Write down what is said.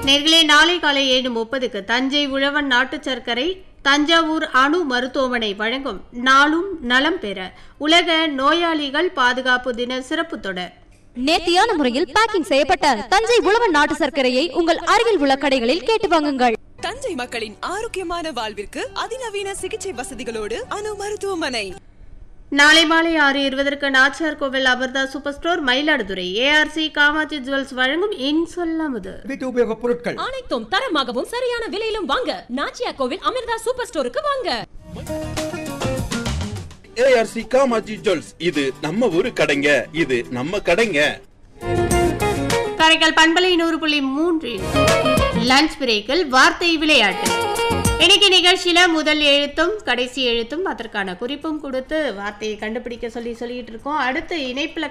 நேர்களே நாளை காலை ஏழு முப்பதுக்கு தஞ்சை உழவன் நாட்டு சர்க்கரை தஞ்சாவூர் அணு மருத்துவமனை வழங்கும் நாளும் நலம் பெற உலக நோயாளிகள் பாதுகாப்பு தின சிறப்பு தொடர் நேர்த்தியான முறையில் பேக்கிங் செய்யப்பட்ட தஞ்சை உழவன் நாட்டு சர்க்கரையை உங்கள் அருகில் உள்ள கடைகளில் கேட்டு வாங்குங்கள் தஞ்சை மக்களின் ஆரோக்கியமான வாழ்விற்கு அதிநவீன சிகிச்சை வசதிகளோடு அணு மருத்துவமனை நாளை மாலை ஆறு இருபதற்கு Nachiyar Kovil Amrutha super store Mayiladuthurai ARC Kamakshi jewels வழங்கும் இன்சொல்லாமுது வீட்டு உபயோகப் பொருட்கள் அனைத்தும் தரமாகவும் சரியான விலையிலும் வாங்க நாச்சியா கோவில் அமிர்தா சூப்பர் ஸ்டோருக்கு வாங்க ஏஆர்சி காமாஜி ஜுவல்ஸ் இது நம்ம ஊரு கடைங்க இது நம்ம கடைங்க காரைக்கால் பண்பலை நூறு புள்ளி மூன்றில் லஞ்ச் பிரேக்கில் வார்த்தை விளையாட்டு இன்னைக்கு நிகழ்ச்சியில முதல் எழுத்தும் கடைசி எழுத்தும் அதற்கான குறிப்பும் கொடுத்து வார்த்தையை கண்டுபிடிக்க சொல்லி சொல்லிட்டு இருக்கோம் அடுத்து இணைப்புல